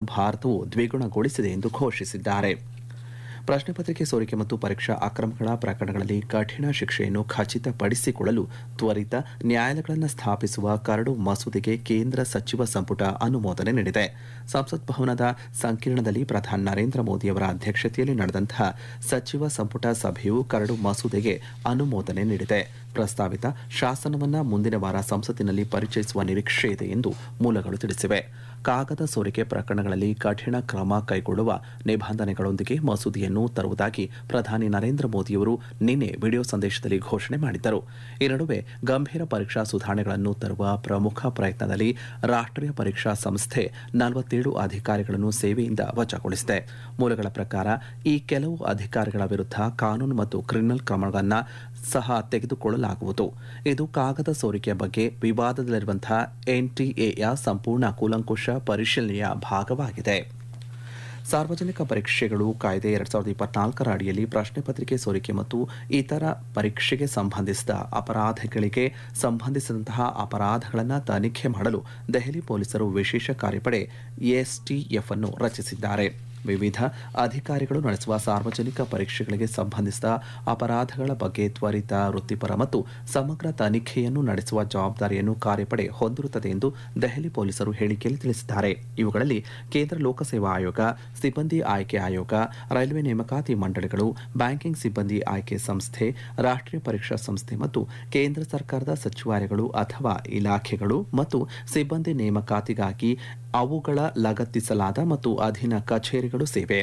ಭಾರತವು ದ್ವಿಗುಣಗೊಳಿಸಿದೆ ಎಂದು ಘೋಷಿಸಿದ್ದಾರೆ ಪ್ರಶ್ನೆ ಪತ್ರಿಕೆ ಸೋರಿಕೆ ಮತ್ತು ಪರೀಕ್ಷಾ ಅಕ್ರಮಗಳ ಪ್ರಕರಣಗಳಲ್ಲಿ ಕಠಿಣ ಶಿಕ್ಷೆಯನ್ನು ಖಚಿತಪಡಿಸಿಕೊಳ್ಳಲು ತ್ವರಿತ ನ್ಯಾಯಾಲಯಗಳನ್ನು ಸ್ಥಾಪಿಸುವ ಕರಡು ಮಸೂದೆಗೆ ಕೇಂದ್ರ ಸಚಿವ ಸಂಪುಟ ಅನುಮೋದನೆ ನೀಡಿದೆ ಸಂಸತ್ ಭವನದ ಸಂಕೀರ್ಣದಲ್ಲಿ ಪ್ರಧಾನಿ ನರೇಂದ್ರ ಮೋದಿಯವರ ಅಧ್ಯಕ್ಷತೆಯಲ್ಲಿ ನಡೆದಂತಹ ಸಚಿವ ಸಂಪುಟ ಸಭೆಯು ಕರಡು ಮಸೂದೆಗೆ ಅನುಮೋದನೆ ನೀಡಿದೆ ಪ್ರಸ್ತಾವಿತ ಶಾಸನವನ್ನ ಮುಂದಿನ ವಾರ ಸಂಸತ್ತಿನಲ್ಲಿ ಪರಿಚಯಿಸುವ ನಿರೀಕ್ಷೆ ಇದೆ ಎಂದು ಮೂಲಗಳು ತಿಳಿಸಿವೆ ಕಾಗದ ಸೋರಿಕೆ ಪ್ರಕರಣಗಳಲ್ಲಿ ಕಠಿಣ ಕ್ರಮ ಕೈಗೊಳ್ಳುವ ನಿಬಂಧನೆಗಳೊಂದಿಗೆ ಮಸೂದೆಯನ್ನು ತರುವುದಾಗಿ ಪ್ರಧಾನಿ ನರೇಂದ್ರ ಮೋದಿಯವರು ನಿನ್ನೆ ವಿಡಿಯೋ ಸಂದೇಶದಲ್ಲಿ ಘೋಷಣೆ ಮಾಡಿದ್ದರು ಈ ನಡುವೆ ಗಂಭೀರ ಪರೀಕ್ಷಾ ಸುಧಾರಣೆಗಳನ್ನು ತರುವ ಪ್ರಮುಖ ಪ್ರಯತ್ನದಲ್ಲಿ ರಾಷ್ಟ್ರೀಯ ಪರೀಕ್ಷಾ ಸಂಸ್ಥೆ ನಲವತ್ತೇಳು ಅಧಿಕಾರಿಗಳನ್ನು ಸೇವೆಯಿಂದ ವಜಾಗೊಳಿಸಿದೆ ಮೂಲಗಳ ಪ್ರಕಾರ ಈ ಕೆಲವು ಅಧಿಕಾರಿಗಳ ವಿರುದ್ಧ ಕಾನೂನು ಮತ್ತು ಕ್ರಿಮಿನಲ್ ಕ್ರಮಗಳನ್ನು ಸಹ ತೆಗೆದುಕೊಳ್ಳಲಾಗುವುದು ಇದು ಕಾಗದ ಸೋರಿಕೆಯ ಬಗ್ಗೆ ವಿವಾದದಲ್ಲಿರುವಂತಹ ಎನ್ಟಿಎಯ ಸಂಪೂರ್ಣ ಕೂಲಂಕುಷ ಪರಿಶೀಲನೆಯ ಭಾಗವಾಗಿದೆ ಸಾರ್ವಜನಿಕ ಪರೀಕ್ಷೆಗಳು ಕಾಯ್ದೆ ಎರಡ್ ಸಾವಿರದ ಇಪ್ಪತ್ನಾಲ್ಕರ ಅಡಿಯಲ್ಲಿ ಪ್ರಶ್ನೆ ಪತ್ರಿಕೆ ಸೋರಿಕೆ ಮತ್ತು ಇತರ ಪರೀಕ್ಷೆಗೆ ಸಂಬಂಧಿಸಿದ ಅಪರಾಧಗಳಿಗೆ ಸಂಬಂಧಿಸಿದಂತಹ ಅಪರಾಧಗಳನ್ನು ತನಿಖೆ ಮಾಡಲು ದೆಹಲಿ ಪೊಲೀಸರು ವಿಶೇಷ ಕಾರ್ಯಪಡೆ ಎಸ್ಟಿಎಫ್ ಅನ್ನು ರಚಿಸಿದ್ದಾರೆ ವಿವಿಧ ಅಧಿಕಾರಿಗಳು ನಡೆಸುವ ಸಾರ್ವಜನಿಕ ಪರೀಕ್ಷೆಗಳಿಗೆ ಸಂಬಂಧಿಸಿದ ಅಪರಾಧಗಳ ಬಗ್ಗೆ ತ್ವರಿತ ವೃತ್ತಿಪರ ಮತ್ತು ಸಮಗ್ರ ತನಿಖೆಯನ್ನು ನಡೆಸುವ ಜವಾಬ್ದಾರಿಯನ್ನು ಕಾರ್ಯಪಡೆ ಹೊಂದಿರುತ್ತದೆ ಎಂದು ದೆಹಲಿ ಪೊಲೀಸರು ಹೇಳಿಕೆಯಲ್ಲಿ ತಿಳಿಸಿದ್ದಾರೆ ಇವುಗಳಲ್ಲಿ ಕೇಂದ್ರ ಲೋಕಸೇವಾ ಆಯೋಗ ಸಿಬ್ಬಂದಿ ಆಯ್ಕೆ ಆಯೋಗ ರೈಲ್ವೆ ನೇಮಕಾತಿ ಮಂಡಳಿಗಳು ಬ್ಯಾಂಕಿಂಗ್ ಸಿಬ್ಬಂದಿ ಆಯ್ಕೆ ಸಂಸ್ಥೆ ರಾಷ್ಟ್ರೀಯ ಪರೀಕ್ಷಾ ಸಂಸ್ಥೆ ಮತ್ತು ಕೇಂದ್ರ ಸರ್ಕಾರದ ಸಚಿವಾಲಯಗಳು ಅಥವಾ ಇಲಾಖೆಗಳು ಮತ್ತು ಸಿಬ್ಬಂದಿ ನೇಮಕಾತಿಗಾಗಿ ಅವುಗಳ ಲಗತ್ತಿಸಲಾದ ಮತ್ತು ಅಧೀನ ಕಚೇರಿಗಳು ಸೇವೆ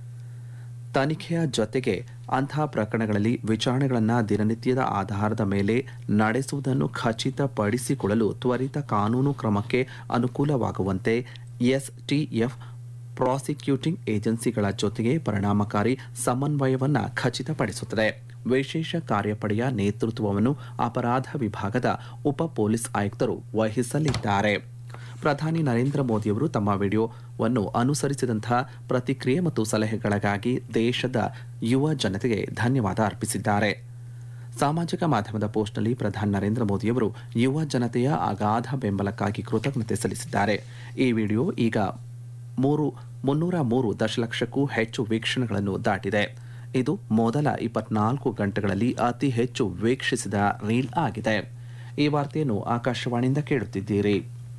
ತನಿಖೆಯ ಜೊತೆಗೆ ಅಂತಹ ಪ್ರಕರಣಗಳಲ್ಲಿ ವಿಚಾರಣೆಗಳನ್ನು ದಿನನಿತ್ಯದ ಆಧಾರದ ಮೇಲೆ ನಡೆಸುವುದನ್ನು ಖಚಿತಪಡಿಸಿಕೊಳ್ಳಲು ತ್ವರಿತ ಕಾನೂನು ಕ್ರಮಕ್ಕೆ ಅನುಕೂಲವಾಗುವಂತೆ ಎಸ್ಟಿಎಫ್ ಪ್ರಾಸಿಕ್ಯೂಟಿಂಗ್ ಏಜೆನ್ಸಿಗಳ ಜೊತೆಗೆ ಪರಿಣಾಮಕಾರಿ ಸಮನ್ವಯವನ್ನು ಖಚಿತಪಡಿಸುತ್ತದೆ ವಿಶೇಷ ಕಾರ್ಯಪಡೆಯ ನೇತೃತ್ವವನ್ನು ಅಪರಾಧ ವಿಭಾಗದ ಉಪ ಪೊಲೀಸ್ ಆಯುಕ್ತರು ವಹಿಸಲಿದ್ದಾರೆ ಪ್ರಧಾನಿ ನರೇಂದ್ರ ಮೋದಿಯವರು ತಮ್ಮ ವಿಡಿಯೋವನ್ನು ಅನುಸರಿಸಿದಂತಹ ಪ್ರತಿಕ್ರಿಯೆ ಮತ್ತು ಸಲಹೆಗಳಿಗಾಗಿ ದೇಶದ ಯುವ ಜನತೆಗೆ ಧನ್ಯವಾದ ಅರ್ಪಿಸಿದ್ದಾರೆ ಸಾಮಾಜಿಕ ಮಾಧ್ಯಮದ ಪೋಸ್ಟ್ನಲ್ಲಿ ಪ್ರಧಾನಿ ನರೇಂದ್ರ ಮೋದಿಯವರು ಯುವ ಜನತೆಯ ಅಗಾಧ ಬೆಂಬಲಕ್ಕಾಗಿ ಕೃತಜ್ಞತೆ ಸಲ್ಲಿಸಿದ್ದಾರೆ ಈ ವಿಡಿಯೋ ಈಗ ಮೂರು ಮುನ್ನೂರ ಮೂರು ದಶಲಕ್ಷಕ್ಕೂ ಹೆಚ್ಚು ವೀಕ್ಷಣೆಗಳನ್ನು ದಾಟಿದೆ ಇದು ಮೊದಲ ಇಪ್ಪತ್ನಾಲ್ಕು ಗಂಟೆಗಳಲ್ಲಿ ಅತಿ ಹೆಚ್ಚು ವೀಕ್ಷಿಸಿದ ರೀಲ್ ಆಗಿದೆ ಈ ವಾರ್ತೆಯನ್ನು ಆಕಾಶವಾಣಿಯಿಂದ ಕೇಳುತ್ತಿದ್ದೀರಿ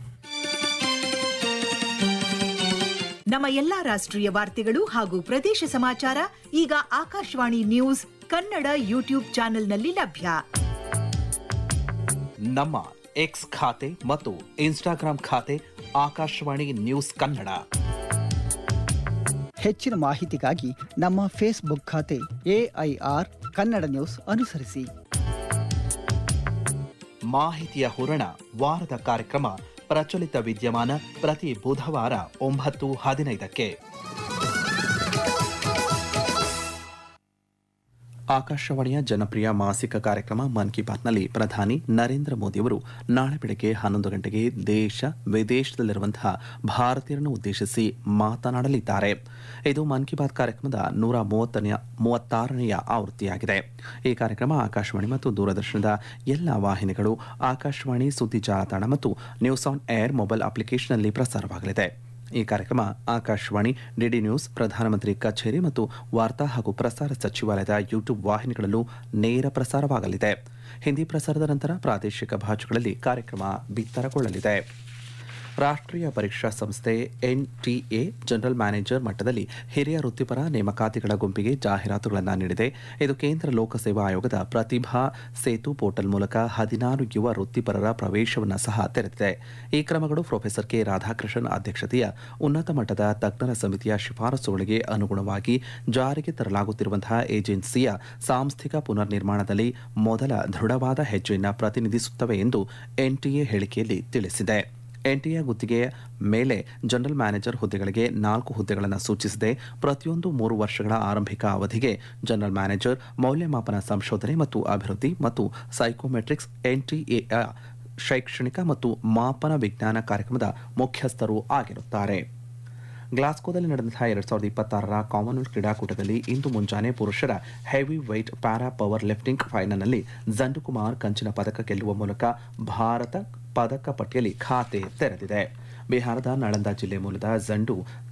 ನಮ್ಮ ಎಲ್ಲಾ ರಾಷ್ಟ್ರೀಯ ವಾರ್ತೆಗಳು ಹಾಗೂ ಪ್ರದೇಶ ಸಮಾಚಾರ ಈಗ ಆಕಾಶವಾಣಿ ನ್ಯೂಸ್ ಕನ್ನಡ ಯೂಟ್ಯೂಬ್ ಚಾನೆಲ್ನಲ್ಲಿ ಲಭ್ಯ ನಮ್ಮ ಎಕ್ಸ್ ಖಾತೆ ಮತ್ತು ಇನ್ಸ್ಟಾಗ್ರಾಂ ಖಾತೆ ಆಕಾಶವಾಣಿ ನ್ಯೂಸ್ ಕನ್ನಡ ಹೆಚ್ಚಿನ ಮಾಹಿತಿಗಾಗಿ ನಮ್ಮ ಫೇಸ್ಬುಕ್ ಖಾತೆ ಎಐಆರ್ ಕನ್ನಡ ನ್ಯೂಸ್ ಅನುಸರಿಸಿ ಮಾಹಿತಿಯ ಹೂರಣ ವಾರದ ಕಾರ್ಯಕ್ರಮ ಪ್ರಚಲಿತ ವಿದ್ಯಮಾನ ಪ್ರತಿ ಬುಧವಾರ ಒಂಬತ್ತು ಹದಿನೈದಕ್ಕೆ ಆಕಾಶವಾಣಿಯ ಜನಪ್ರಿಯ ಮಾಸಿಕ ಕಾರ್ಯಕ್ರಮ ಮನ್ ಕಿ ಬಾತ್ನಲ್ಲಿ ಪ್ರಧಾನಿ ನರೇಂದ್ರ ಮೋದಿಯವರು ನಾಳೆ ಬೆಳಗ್ಗೆ ಹನ್ನೊಂದು ಗಂಟೆಗೆ ದೇಶ ವಿದೇಶದಲ್ಲಿರುವಂತಹ ಭಾರತೀಯರನ್ನು ಉದ್ದೇಶಿಸಿ ಮಾತನಾಡಲಿದ್ದಾರೆ ಇದು ಮನ್ ಕಿ ಬಾತ್ ಕಾರ್ಯಕ್ರಮದ ನೂರ ಮೂವತ್ತನೆಯ ಮೂವತ್ತಾರನೆಯ ಆವೃತ್ತಿಯಾಗಿದೆ ಈ ಕಾರ್ಯಕ್ರಮ ಆಕಾಶವಾಣಿ ಮತ್ತು ದೂರದರ್ಶನದ ಎಲ್ಲ ವಾಹಿನಿಗಳು ಆಕಾಶವಾಣಿ ಸುದ್ದಿ ಜಾಲತಾಣ ಮತ್ತು ನ್ಯೂಸ್ ಆನ್ ಏರ್ ಮೊಬೈಲ್ ಅಪ್ಲಿಕೇಶನ್ನಲ್ಲಿ ಪ್ರಸಾರವಾಗಲಿದೆ ಈ ಕಾರ್ಯಕ್ರಮ ಆಕಾಶವಾಣಿ ಡಿಡಿ ನ್ಯೂಸ್ ಪ್ರಧಾನಮಂತ್ರಿ ಕಚೇರಿ ಮತ್ತು ವಾರ್ತಾ ಹಾಗೂ ಪ್ರಸಾರ ಸಚಿವಾಲಯದ ಯೂಟ್ಯೂಬ್ ವಾಹಿನಿಗಳಲ್ಲೂ ನೇರ ಪ್ರಸಾರವಾಗಲಿದೆ ಹಿಂದಿ ಪ್ರಸಾರದ ನಂತರ ಪ್ರಾದೇಶಿಕ ಭಾಷೆಗಳಲ್ಲಿ ಕಾರ್ಯಕ್ರಮ ಬಿತ್ತರಗೊಳ್ಳಲಿದೆ ರಾಷ್ಟ್ರೀಯ ಪರೀಕ್ಷಾ ಸಂಸ್ಥೆ ಎನ್ಟಿಎ ಜನರಲ್ ಮ್ಯಾನೇಜರ್ ಮಟ್ಟದಲ್ಲಿ ಹಿರಿಯ ವೃತ್ತಿಪರ ನೇಮಕಾತಿಗಳ ಗುಂಪಿಗೆ ಜಾಹೀರಾತುಗಳನ್ನು ನೀಡಿದೆ ಇದು ಕೇಂದ್ರ ಲೋಕಸೇವಾ ಆಯೋಗದ ಪ್ರತಿಭಾ ಸೇತು ಪೋರ್ಟಲ್ ಮೂಲಕ ಹದಿನಾರು ಯುವ ವೃತ್ತಿಪರರ ಪ್ರವೇಶವನ್ನು ಸಹ ತೆರೆದಿದೆ ಈ ಕ್ರಮಗಳು ಪ್ರೊಫೆಸರ್ ಕೆ ರಾಧಾಕೃಷ್ಣನ್ ಅಧ್ಯಕ್ಷತೆಯ ಉನ್ನತ ಮಟ್ಟದ ತಜ್ಞರ ಸಮಿತಿಯ ಶಿಫಾರಸುಗಳಿಗೆ ಅನುಗುಣವಾಗಿ ಜಾರಿಗೆ ತರಲಾಗುತ್ತಿರುವಂತಹ ಏಜೆನ್ಸಿಯ ಸಾಂಸ್ಥಿಕ ಪುನರ್ ನಿರ್ಮಾಣದಲ್ಲಿ ಮೊದಲ ದೃಢವಾದ ಹೆಜ್ಜೆಯನ್ನು ಪ್ರತಿನಿಧಿಸುತ್ತವೆ ಎಂದು ಎನ್ಟಿಎ ಹೇಳಿಕೆಯಲ್ಲಿ ತಿಳಿಸಿದೆ ಎನ್ಟಿಎ ಗುತ್ತಿಗೆಯ ಮೇಲೆ ಜನರಲ್ ಮ್ಯಾನೇಜರ್ ಹುದ್ದೆಗಳಿಗೆ ನಾಲ್ಕು ಹುದ್ದೆಗಳನ್ನು ಸೂಚಿಸಿದೆ ಪ್ರತಿಯೊಂದು ಮೂರು ವರ್ಷಗಳ ಆರಂಭಿಕ ಅವಧಿಗೆ ಜನರಲ್ ಮ್ಯಾನೇಜರ್ ಮೌಲ್ಯಮಾಪನ ಸಂಶೋಧನೆ ಮತ್ತು ಅಭಿವೃದ್ಧಿ ಮತ್ತು ಸೈಕೋಮೆಟ್ರಿಕ್ಸ್ ಎನ್ಟಿಎ ಶೈಕ್ಷಣಿಕ ಮತ್ತು ಮಾಪನ ವಿಜ್ಞಾನ ಕಾರ್ಯಕ್ರಮದ ಮುಖ್ಯಸ್ಥರು ಆಗಿರುತ್ತಾರೆ ಗ್ಲಾಸ್ಕೋದಲ್ಲಿ ನಡೆದಂತಹ ಎರಡ್ ಸಾವಿರದ ಇಪ್ಪತ್ತಾರರ ಕಾಮನ್ವೆಲ್ತ್ ಕ್ರೀಡಾಕೂಟದಲ್ಲಿ ಇಂದು ಮುಂಜಾನೆ ಪುರುಷರ heavy weight para power lifting ಫೈನಲ್ನಲ್ಲಿ ಜಂಡುಕುಮಾರ್ ಕಂಚಿನ ಪದಕ ಗೆಲ್ಲುವ ಮೂಲಕ ಭಾರತ ಪದಕ ಪಟ್ಟಿಯಲ್ಲಿ ಖಾತೆ ತೆರೆದಿದೆ ಬಿಹಾರದ ನಳಂದ ಜಿಲ್ಲೆ ಮೂಲದ ಜಂಡು